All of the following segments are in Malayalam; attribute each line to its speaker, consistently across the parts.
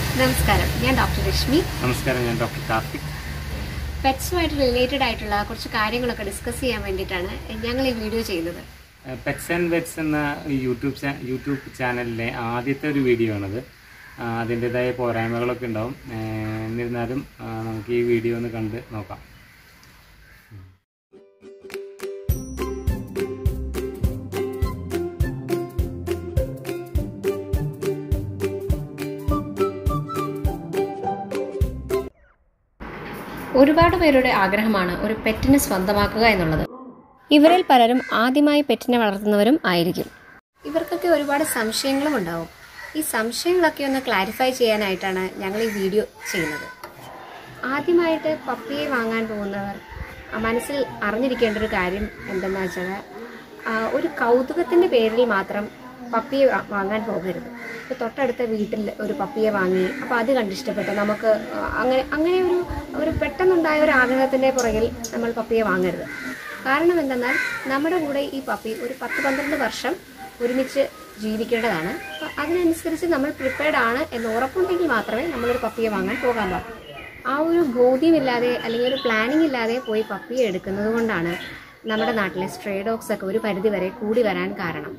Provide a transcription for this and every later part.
Speaker 1: നമസ്കാരം ഞാൻ ഡോക്ടർ രശ്മി
Speaker 2: നമസ്കാരം ഞാൻ ഡോക്ടർ കാർത്തിക്
Speaker 1: പെറ്റ്സുമായിട്ട് റിലേറ്റഡ് ആയിട്ടുള്ള കുറച്ച് കാര്യങ്ങളൊക്കെ ഡിസ്കസ് ചെയ്യാൻ വേണ്ടിയിട്ടാണ് ഞങ്ങൾ ഈ വീഡിയോ ചെയ്യുന്നത്
Speaker 2: പെറ്റ്സ് ആൻഡ് വെറ്റ്സ് എന്ന യൂട്യൂബ് ചാ യൂട്യൂബ് ചാനലിലെ ആദ്യത്തെ ഒരു വീഡിയോ ആണത് ആ, അതിൻ്റെതായ പോരായ്മകളൊക്കെ ഉണ്ടാവും ഏ, എന്നിരുന്നാലും ആ, നമുക്ക് ഈ വീഡിയോ ഒന്ന് കണ്ട് നോക്കാം
Speaker 1: ഒരുപാട് പേരുടെ ആഗ്രഹമാണ് ഒരു പെറ്റിനെ സ്വന്തമാക്കുക എന്നുള്ളത് ഇവരിൽ പലരും ആദ്യമായി പെറ്റിനെ വളർത്തുന്നവരും ആയിരിക്കും ഇവർക്കൊക്കെ ഒരുപാട് സംശയങ്ങളും ഉണ്ടാവും ഈ സംശയങ്ങളൊക്കെ ഒന്ന് ക്ലാരിഫൈ ചെയ്യാനായിട്ടാണ് ഞങ്ങൾ ഈ വീഡിയോ ചെയ്യുന്നത് ആദ്യമായിട്ട് പപ്പിയെ വാങ്ങാൻ പോകുന്നവർ ആ മനസ്സിൽ അറിഞ്ഞിരിക്കേണ്ട ഒരു കാര്യം എന്തെന്ന് വെച്ചാൽ ആ, ഒരു കൗതുകത്തിൻ്റെ പേരിൽ മാത്രം പപ്പിയെ വാ- വാങ്ങാൻ പോകരുത് ഇപ്പോൾ തൊട്ടടുത്ത വീട്ടിൽ ഒരു പപ്പിയെ വാങ്ങി അപ്പോൾ അത് കണ്ടിഷ്ടപ്പെട്ടു നമുക്ക് ആ, അങ്ങനെ അങ്ങനെ ഒരു ഒരു പെട്ടെന്നുണ്ടായ ഒരു ആഗ്രഹത്തിൻ്റെ പുറകിൽ നമ്മൾ പപ്പിയെ വാങ്ങരുത് കാരണം എന്തെന്നാൽ നമ്മുടെ കൂടെ ഈ പപ്പി ഒരു പത്ത് പന്ത്രണ്ട് വർഷം ഒരുമിച്ച് ജീവിക്കേണ്ടതാണ് അപ്പോൾ അതിനനുസരിച്ച് നമ്മൾ പ്രിപ്പയർഡ് ആണ് എന്ന് ഉറപ്പുണ്ടെങ്കിൽ മാത്രമേ നമ്മളൊരു പപ്പിയെ വാങ്ങാൻ പോകാൻ പാടുള്ളൂ ആ ഒരു ബോധ്യമില്ലാതെ അല്ലെങ്കിൽ ഒരു പ്ലാനിങ് ഇല്ലാതെ പോയി പപ്പിയെ എടുക്കുന്നത് കൊണ്ടാണ് നമ്മുടെ നാട്ടിലെ സ്ട്രേ ഡോഗ്സ് ഒക്കെ ഒരു പരിധി വരെ കൂടി വരാൻ കാരണം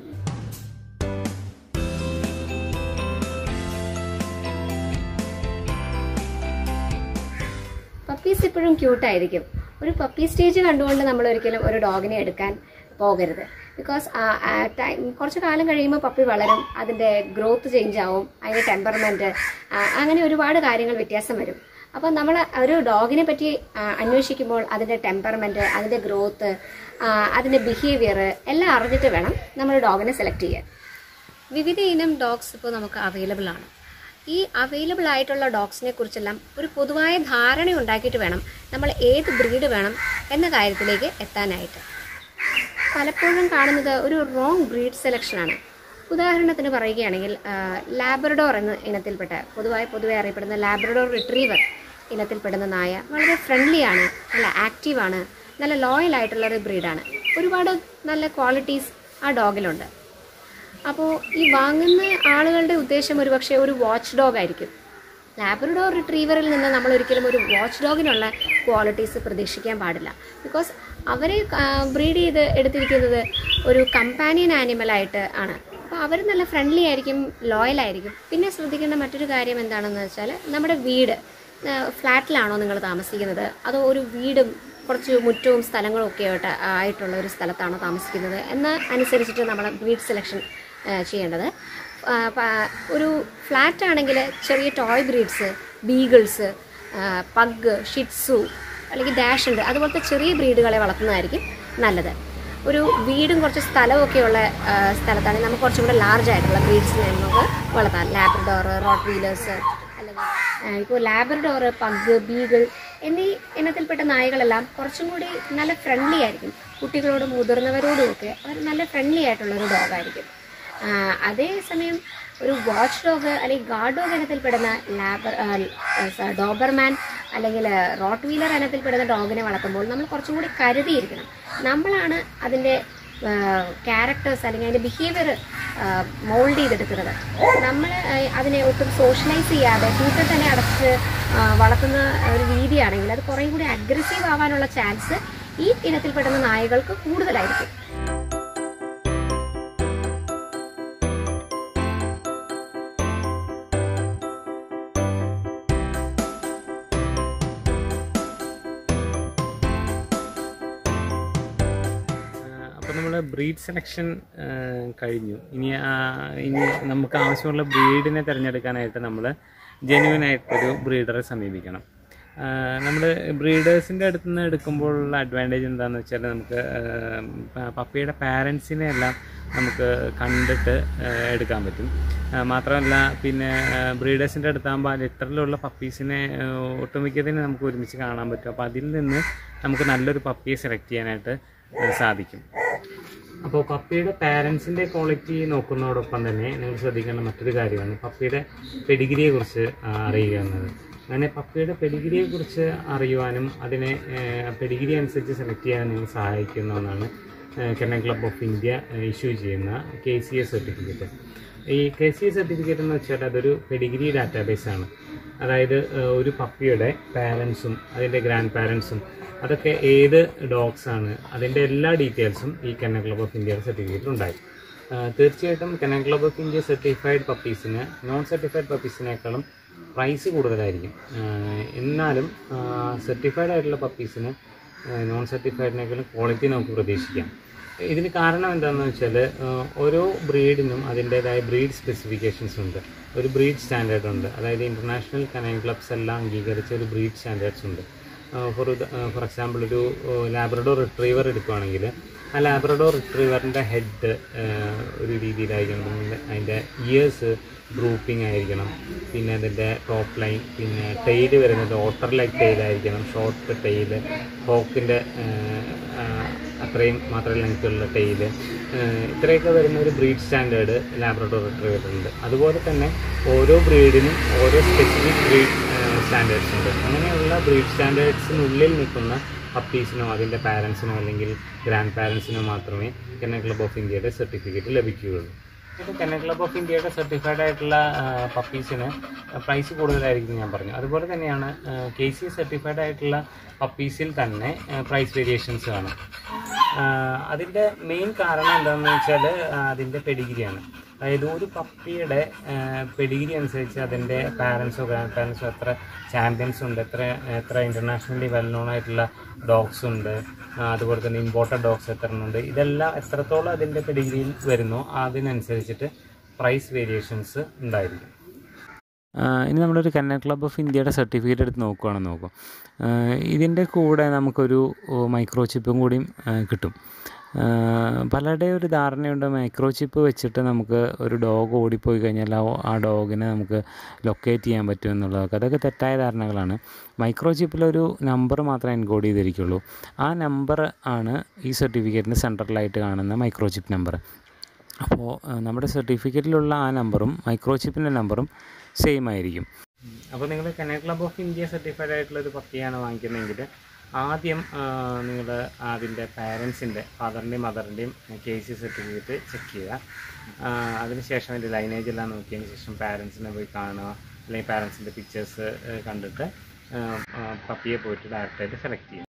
Speaker 1: പപ്പീസ് ഇപ്പോഴും ക്യൂട്ടായിരിക്കും ഒരു പപ്പി സ്റ്റേജ് കണ്ടുകൊണ്ട് നമ്മൾ ഒരിക്കലും ഒരു ഡോഗിനെ എടുക്കാൻ പോകരുത് ബിക്കോസ് ടൈം കുറച്ച് കാലം കഴിയുമ്പോൾ പപ്പി വളരും അതിൻ്റെ ഗ്രോത്ത് ചേഞ്ച് ആവും അതിൻ്റെ ടെമ്പർമെൻറ്റ് അങ്ങനെ ഒരുപാട് കാര്യങ്ങൾ വ്യത്യാസം വരും അപ്പോൾ നമ്മൾ ഒരു ഡോഗിനെ പറ്റി ആ, അന്വേഷിക്കുമ്പോൾ അതിൻ്റെ ടെമ്പർമെൻറ്റ് അതിൻ്റെ ഗ്രോത്ത് അതിൻ്റെ ബിഹേവിയർ എല്ലാം അറിഞ്ഞിട്ട് വേണം നമ്മൾ ഡോഗിനെ സെലക്ട് ചെയ്യാൻ വിവിധ ഇനം ഡോഗ്സ് ഇപ്പോൾ നമുക്ക് അവൈലബിൾ ആണ് ഈ അവൈലബിൾ ആയിട്ടുള്ള ഡോഗ്സിനെ കുറിച്ചെല്ലാം ഒരു പൊതുവായ ധാരണ ഉണ്ടാക്കിയിട്ട് വേണം നമ്മൾ ഏത് ബ്രീഡ് വേണം എന്ന കാര്യത്തിലേക്ക് എത്താനായിട്ട് പലപ്പോഴും കാണുന്നത് ഒരു റോങ് ബ്രീഡ് സെലക്ഷനാണ് ഉദാഹരണത്തിന് പറയുകയാണെങ്കിൽ ലാബ്രഡോർ എന്ന ഇനത്തിൽപ്പെട്ട പൊതുവായി പൊതുവെ അറിയപ്പെടുന്ന ലാബ്രഡോർ റിട്രീവർ ഇനത്തിൽപ്പെടുന്ന നായ വളരെ ഫ്രണ്ട്ലിയാണ് നല്ല ആക്റ്റീവാണ് നല്ല ലോയൽ ആയിട്ടുള്ള ഒരു ബ്രീഡാണ് ഒരുപാട് നല്ല ക്വാളിറ്റീസ് ആ ഡോഗിലുണ്ട് അപ്പോൾ ഈ വാങ്ങുന്ന ആളുകളുടെ ഉദ്ദേശം ഒരുപക്ഷെ ഒരു വാച്ച് ഡോഗ് ആയിരിക്കും ലാബ്രഡോർ റിട്രീവറിൽ നിന്ന് നമ്മൾ ഒരിക്കലും ഒരു വാച്ച് ഡോഗിനുള്ള ക്വാളിറ്റീസ് പ്രതീക്ഷിക്കാൻ പാടില്ല ബിക്കോസ് അവരെ ബ്രീഡ് ചെയ്ത് എടുത്തിരിക്കുന്നത് ഒരു കമ്പാനിയൻ ആനിമലായിട്ട് ആണ് അപ്പോൾ അവർ നല്ല ഫ്രണ്ട്ലി ആയിരിക്കും ലോയൽ ആയിരിക്കും പിന്നെ ശ്രദ്ധിക്കേണ്ട മറ്റൊരു കാര്യം എന്താണെന്ന് വെച്ചാൽ നമ്മുടെ വീട് ഫ്ലാറ്റിലാണോ നിങ്ങൾ താമസിക്കുന്നത് അതോ ഒരു വീടും കുറച്ച് മുറ്റവും സ്ഥലങ്ങളും ഒക്കെ ആയിട്ട് ആയിട്ടുള്ള ഒരു സ്ഥലത്താണോ താമസിക്കുന്നത് എന്ന അനുസരിച്ചിട്ട് നമ്മൾ ബ്രീഡ് സെലക്ഷൻ ചെയ്യേണ്ടത് ആ, പ- ഒരു ഫ്ലാറ്റ് ആണെങ്കിൽ ചെറിയ toy breeds beagles pug shih tzu അല്ലെങ്കിൽ ഡാഷ് ഉണ്ട് അതുപോലത്തെ ചെറിയ ബ്രീഡുകളെ വളർത്തുന്നതായിരിക്കും നല്ലത് ഒരു വീടും കുറച്ച് സ്ഥലമൊക്കെയുള്ള ആ, സ്ഥലത്താണെങ്കിൽ നമുക്ക് കുറച്ചും കൂടെ ലാർജ് ആയിട്ടുള്ള ബ്രീഡ്സിനെ നമുക്ക് വളർത്താം ലാബ്രഡോർ റോട്ട് വീലേഴ്സ് അല്ലെങ്കിൽ ഇപ്പോൾ ലാബ്രഡോർ പഗ് ബീഗിൾ എന്നീ ഇനത്തിൽപ്പെട്ട നായകളെല്ലാം കുറച്ചും കൂടി നല്ല ഫ്രണ്ട്ലി ആയിരിക്കും കുട്ടികളോടും മുതിർന്നവരോടും ഒക്കെ അവർ നല്ല ഫ്രണ്ട്ലി ആയിട്ടുള്ള ഒരു ഡോഗായിരിക്കും അതേസമയം ഒരു വാച്ച് ഡോഗ് അല്ലെങ്കിൽ ഗാർഡ് ഡോഗ് ഇനത്തിൽപ്പെടുന്ന ലാബർ ഡോബർമാൻ അല്ലെങ്കിൽ റോട്ട് വീലർ ഇനത്തിൽപ്പെടുന്ന ഡോഗിനെ വളർത്തുമ്പോൾ നമ്മൾ കുറച്ചും കൂടി കരുതിയിരിക്കണം നമ്മളാണ് അതിൻ്റെ ക്യാരക്ടേഴ്സ് അല്ലെങ്കിൽ അതിൻ്റെ ബിഹേവിയർ മോൾഡ് ചെയ്തെടുക്കുന്നത് നമ്മൾ അതിനെ ഒട്ടും സോഷ്യലൈസ് ചെയ്യാതെ കൂട്ടിൽ തന്നെ അടച്ച് ആ, വളർത്തുന്ന ഒരു രീതിയാണെങ്കിൽ അത് കുറേ കൂടി അഗ്രസീവ് ആവാനുള്ള ചാൻസ് ഈ ഇനത്തിൽപ്പെടുന്ന നായകൾക്ക് കൂടുതലായിരിക്കും
Speaker 2: അപ്പോൾ നമ്മൾ ബ്രീഡ് സെലക്ഷൻ കഴിഞ്ഞു ഇനി ആ, ഇനി നമുക്ക് ആവശ്യമുള്ള ബ്രീഡിനെ തിരഞ്ഞെടുക്കാനായിട്ട് നമ്മൾ ജെന്യൂൻ ആയിട്ടൊരു ബ്രീഡറെ സമീപിക്കണം നമ്മൾ ബ്രീഡേഴ്സിൻ്റെ അടുത്ത് നിന്ന് എടുക്കുമ്പോഴുള്ള അഡ്വാൻറ്റേജ് എന്താണെന്ന് വെച്ചാൽ നമുക്ക് ആ, പപ്പിയുടെ പാരൻസിനെ എല്ലാം നമുക്ക് കണ്ടിട്ട് ആ, എടുക്കാൻ പറ്റും ആ, മാത്രമല്ല പിന്നെ ബ്രീഡേഴ്സിൻ്റെ അടുത്താകുമ്പോൾ ആ ലിറ്ററിലുള്ള പപ്പീസിനെ ആ, ഒട്ടുമിക്കതിനെ നമുക്ക് ഒരുമിച്ച് കാണാൻ പറ്റും അപ്പോൾ അതിൽ നിന്ന് നമുക്ക് നല്ലൊരു പപ്പിയെ സെലക്ട് ചെയ്യാനായിട്ട് ആ, സാധിക്കും അപ്പോൾ പപ്പിയുടെ പാരൻസിൻ്റെ ക്വാളിറ്റി നോക്കുന്നതോടൊപ്പം തന്നെ നിങ്ങൾ ശ്രദ്ധിക്കേണ്ട മറ്റൊരു കാര്യമാണ് പപ്പിയുടെ പെഡിഗ്രിയെ കുറിച്ച് അറിയുക എന്നത് അങ്ങനെ പപ്പിയുടെ പെഡിഗ്രിയെ കുറിച്ച് അറിയുവാനും അതിനെ പെഡിഗ്രി അനുസരിച്ച് സെലക്ട് ചെയ്യാൻ നിങ്ങൾ സഹായിക്കുന്ന ഒന്നാണ് kennel club of India issue ചെയ്യുന്ന കെ സി എ സർട്ടിഫിക്കറ്റ് ഈ കെ സി സർട്ടിഫിക്കറ്റ് എന്ന് വെച്ചാൽ അതൊരു പെഡിഗ്രി ഡാറ്റാബേസ് ആണ് അതായത് ഏഹ്, ഒരു പപ്പിയുടെ പാരൻസും അതിൻ്റെ ഗ്രാൻഡ് പാരൻസും അതൊക്കെ ഏത് ഡോഗ്സ് ആണ് അതിൻ്റെ എല്ലാ ഡീറ്റെയിൽസും ഈ കെന്നൽ ക്ലബ് ഓഫ് ഇന്ത്യയുടെ സർട്ടിഫിക്കറ്റിൽ ഉണ്ടായി ആഹ് തീർച്ചയായിട്ടും kennel club of India certified പപ്പീസിന് നോൺ സർട്ടിഫൈഡ് പപ്പീസിനേക്കാളും പ്രൈസ് കൂടുതലായിരിക്കും ആഹ് എന്നാലും സർട്ടിഫൈഡ് ആയിട്ടുള്ള പപ്പീസിന് നോൺ സർട്ടിഫൈഡിനേക്കാളും ക്വാളിറ്റി നമുക്ക് പ്രതീക്ഷിക്കാം ഇതിന് കാരണം എന്താണെന്ന് വെച്ചാൽ ഓരോ ബ്രീഡിനും അതിൻ്റേതായ ബ്രീഡ് സ്പെസിഫിക്കേഷൻസ് ഉണ്ട് ഒരു ബ്രീഡ് സ്റ്റാൻഡേർഡ് ഉണ്ട് അതായത് ഇൻ്റർനാഷണൽ കനൈൻ ക്ലബ്സ് എല്ലാം അംഗീകരിച്ച ഒരു ബ്രീഡ് സ്റ്റാൻഡേർഡ്സ് ഉണ്ട് ഫോർ ഫോർ എക്സാമ്പിൾ ഒരു ലാബ്രഡോർ റിട്രീവർ എടുക്കുകയാണെങ്കിൽ ആ ലാബ്രഡോർ റിട്രീവറിൻ്റെ ഹെഡ് ഒരു രീതിയിലായിരിക്കണം പിന്നെ അതിൻ്റെ ഇയേഴ്സ് ഗ്രൂപ്പിംഗ് ആയിരിക്കണം പിന്നെ അതിൻ്റെ ടോപ്പ് ലൈൻ പിന്നെ ടെയിൽ വരുന്നത് ഓട്ടർ ലൈക്ക് ടെയിലായിരിക്കണം ഷോർട്ട് ടെയിൽ ഹോക്കിൻ്റെ അത്രയും മാത്രം ലെങ്ത്തുള്ള ടെയില് ഇത്രയൊക്കെ വരുന്ന ഒരു ബ്രീഡ് സ്റ്റാൻഡേർഡ് ലാബ്രഡോർ റിട്രീവറിലുണ്ട് അതുപോലെ തന്നെ ഓരോ ബ്രീഡിനും ഓരോ സ്പെസിഫിക് ബ്രീഡ് സ്റ്റാൻഡേർഡ്സ് ഉണ്ട് അങ്ങനെയുള്ള ബ്രീഡ് സ്റ്റാൻഡേർഡ്സിനുള്ളിൽ നിൽക്കുന്ന പപ്പീസിനോ അതിൻ്റെ പാരൻസിനോ അല്ലെങ്കിൽ ഗ്രാൻഡ് പാരൻസിനോ മാത്രമേ കെന്നൽ ക്ലബ് ഓഫ് ഇന്ത്യയുടെ സർട്ടിഫിക്കറ്റ് ലഭിക്കുകയുള്ളൂ ഇപ്പോൾ കെന്നൽ ക്ലബ് ഓഫ് ഇന്ത്യയുടെ സർട്ടിഫൈഡ് ആയിട്ടുള്ള പപ്പീസിന് പ്രൈസ് കൂടുതലായിരിക്കും ഞാൻ പറഞ്ഞു അതുപോലെ തന്നെയാണ് കെ സി സർട്ടിഫൈഡ് ആയിട്ടുള്ള പപ്പീസിൽ തന്നെ പ്രൈസ് വേരിയേഷൻസ് കാണും അതിൻ്റെ മെയിൻ കാരണം എന്താണെന്ന് വെച്ചാൽ അതിൻ്റെ പെഡിഗ്രിയാണ് അതായത് ഒരു പപ്പിയുടെ പെഡിഗ്രി അനുസരിച്ച് അതിൻ്റെ പാരൻസോ ഗ്രാൻഡ് പാരൻസോ എത്ര ചാമ്പ്യൻസ് ഉണ്ട് എത്ര എത്ര ഇൻ്റർനാഷണലി വെൽ നോൺ ആയിട്ടുള്ള ഡോഗ്സ് ഉണ്ട് ആ, അതുപോലെ തന്നെ ഇമ്പോർട്ടഡ് ഡോഗ്സ് എത്ര ഉണ്ട് ഇതെല്ലാം എത്രത്തോളം അതിൻ്റെ പെഡിഗ്രിയിൽ വരുന്നോ അതിനനുസരിച്ചിട്ട് പ്രൈസ് വേരിയേഷൻസ് ഉണ്ടായിരിക്കും ഇനി നമ്മളൊരു കന്നഡ ക്ലബ് ഓഫ് ഇന്ത്യയുടെ സർട്ടിഫിക്കറ്റ് എടുത്ത് നോക്കുകയാണെന്ന് നോക്കും ഇതിൻ്റെ കൂടെ നമുക്കൊരു മൈക്രോ ചിപ്പും കൂടിയും ആ, കിട്ടും ആ, പലരുടെയും ഒരു ധാരണയുണ്ട് മൈക്രോ ചിപ്പ് വെച്ചിട്ട് നമുക്ക് ഒരു ഡോഗ് ഓടിപ്പോയി കഴിഞ്ഞാൽ ആ- ആ ഡോഗിനെ നമുക്ക് ലൊക്കേറ്റ് ചെയ്യാൻ പറ്റും എന്നുള്ളതൊക്കെ അതൊക്കെ തെറ്റായ ധാരണകളാണ് മൈക്രോ ചിപ്പിലൊരു നമ്പർ മാത്രമേ എൻകോഡ് ചെയ്തിരിക്കുള്ളൂ ആ നമ്പർ ആണ് ഈ സർട്ടിഫിക്കറ്റിന് സെൻട്രലായിട്ട് കാണുന്ന മൈക്രോ ചിപ്പ് നമ്പർ അപ്പോൾ ആ, നമ്മുടെ സർട്ടിഫിക്കറ്റിലുള്ള ആ നമ്പറും മൈക്രോ ചിപ്പിൻ്റെ നമ്പറും സെയിം ആയിരിക്കും അപ്പോൾ നിങ്ങൾ kennel club of India certified ആയിട്ടുള്ള ഒരു പട്ടിയാണ് വാങ്ങിക്കുന്നതെങ്കിൽ ആദ്യം നിങ്ങൾ അതിൻ്റെ പാരൻസിൻ്റെ ഫാദറിൻ്റെയും മദറിൻ്റെയും കെ സി സർട്ടിഫിക്കറ്റ് ചെക്ക് ചെയ്യുക ആ, അതിനുശേഷം അതിൻ്റെ ലൈനേജ് എല്ലാം നോക്കിയതിന് ശേഷം പാരൻസിനെ പോയി കാണുക അല്ലെങ്കിൽ പാരൻസിൻ്റെ പിക്ചേഴ്സ് കണ്ടിട്ട് ആ, ആ, പപ്പിയെ പോയിട്ട് ഡയറക്റ്റായിട്ട് സെലക്ട് ചെയ്യുക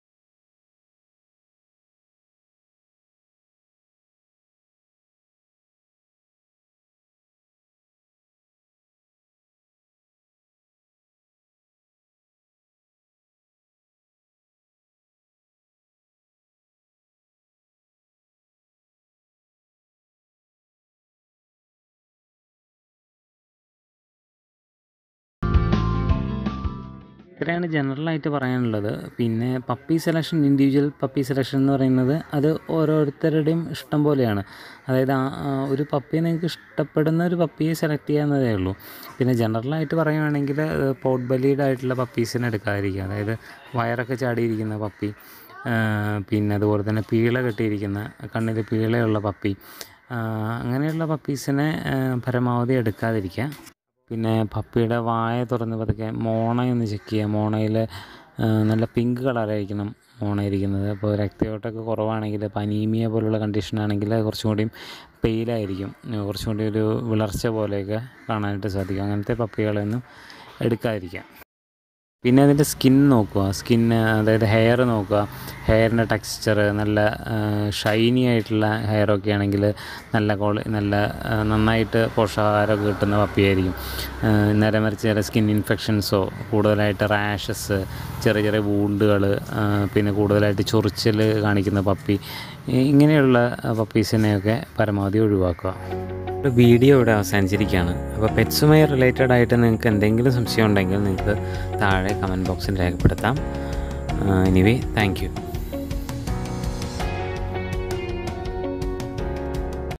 Speaker 2: ഇത്രയാണ് ജനറലായിട്ട് പറയാനുള്ളത് പിന്നെ puppy selection individual puppy selection എന്ന് പറയുന്നത് അത് ഓരോരുത്തരുടെയും ഇഷ്ടം പോലെയാണ് അതായത് ആ ആ ഒരു പപ്പിയെ നിങ്ങൾക്ക് ഇഷ്ടപ്പെടുന്ന ഒരു പപ്പിയെ സെലക്ട് ചെയ്യാവുന്നതേ ഉള്ളൂ പിന്നെ ജനറലായിട്ട് പറയുകയാണെങ്കിൽ പോട്ട് ബലീഡ് ആയിട്ടുള്ള പപ്പീസിനെ എടുക്കാതിരിക്കുക അതായത് വയറൊക്കെ ചാടിയിരിക്കുന്ന പപ്പി ആ, പിന്നെ അതുപോലെ തന്നെ പീള കെട്ടിയിരിക്കുന്ന കണ്ണിൽ പീളയുള്ള പപ്പി ആ, അങ്ങനെയുള്ള പപ്പീസിനെ ആ, പരമാവധി എടുക്കാതിരിക്കുക പിന്നെ പപ്പിയുടെ വായ തുറന്ന് പതുക്കെ മോണയൊന്ന് ചെക്ക് ചെയ്യുക മോണയിൽ നല്ല പിങ്ക് കളറായിരിക്കണം മോണ ഇരിക്കുന്നത് അപ്പോൾ രക്തയോട്ടമൊക്കെ കുറവാണെങ്കിൽ ഇപ്പോൾ അനീമിയ പോലുള്ള കണ്ടീഷനാണെങ്കിൽ കുറച്ചും കൂടിയും പെയിലായിരിക്കും കുറച്ചും കൂടി ഒരു വിളർച്ച പോലെയൊക്കെ കാണാനായിട്ട് സാധിക്കും അങ്ങനത്തെ പപ്പികളൊന്നും എടുക്കാതിരിക്കാം പിന്നെ അതിൻ്റെ സ്കിൻ നോക്കുക സ്കിൻ അതായത് ഹെയർ നോക്കുക ഹെയറിൻ്റെ ടെക്സ്ചർ നല്ല ഷൈനി ആയിട്ടുള്ള ഹെയറൊക്കെ ആണെങ്കിൽ നല്ല ക്വാളി നല്ല ആ, നന്നായിട്ട് പോഷകാഹാരമൊക്കെ കിട്ടുന്ന പപ്പിയായിരിക്കും ആ, നേരെ മറിച്ച് ചില സ്കിൻ ഇൻഫെക്ഷൻസോ കൂടുതലായിട്ട് റാഷസ് ചെറിയ ചെറിയ വൂണ്ടുകൾ പിന്നെ കൂടുതലായിട്ട് ചൊറിച്ചൽ കാണിക്കുന്ന പപ്പി ഈ- ഇങ്ങനെയുള്ള പപ്പീസിനെയൊക്കെ പരമാവധി ഒഴിവാക്കുക ഒരു വീഡിയോ ഇവിടെ അവസാനിച്ചിരിക്കുകയാണ് അപ്പോൾ പെറ്റ്സുമായി റിലേറ്റഡ് ആയിട്ട് നിങ്ങൾക്ക് എന്തെങ്കിലും സംശയം ഉണ്ടെങ്കിൽ നിങ്ങൾക്ക് താഴെ കമൻറ്റ് ബോക്സിൽ രേഖപ്പെടുത്താം എനിവേ താങ്ക് യു